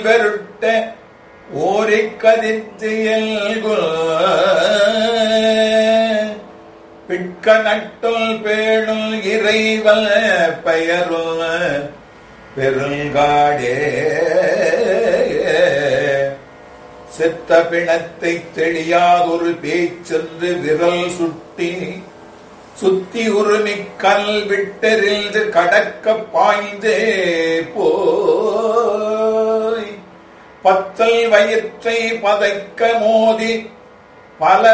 பெருட்ட ஓரிக்கதிர்த்தியல்குல் பிட்க நட்டுள் பேணுல் இறைவல் பெயருள் பெருங்காடே செத்த பிணத்தை தெளியாதொரு பேச்சென்று விரல் சுட்டி சுத்தி உருமிக் கல் விட்டெறிந்து கடக்க பாய்ந்தே போய் பத்தல் வயிற்றை பதைக்க மோதி பல